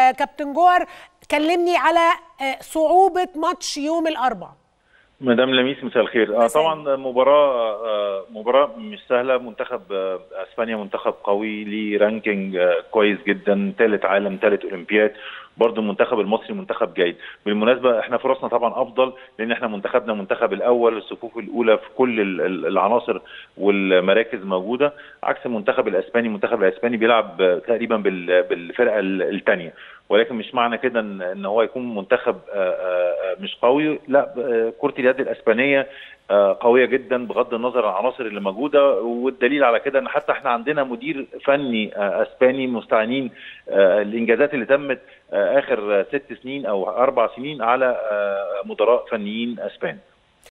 آه كابتن جوهر كلمني على آه صعوبه ماتش يوم الاربعاء مدام لميس مساء الخير آه طبعا مباراه آه مباراه مش سهله منتخب آه اسبانيا منتخب قوي ليه رانكينج آه كويس جدا ثالث عالم ثالث اولمبياد برضه المنتخب المصري منتخب جيد بالمناسبه احنا فرصنا طبعا افضل لان احنا منتخبنا منتخب الاول الصفوف الاولى في كل العناصر والمراكز موجوده عكس المنتخب الاسباني المنتخب الاسباني بيلعب تقريبا بالفرقه الثانيه ولكن مش معنى كده ان هو يكون منتخب مش قوي لا كره اليد الاسبانيه قويه جدا بغض النظر عن العناصر اللي موجوده والدليل على كده ان حتى احنا عندنا مدير فني اسباني مستعينين الانجازات اللي تمت اخر ست سنين او اربع سنين على مدراء فنيين اسبان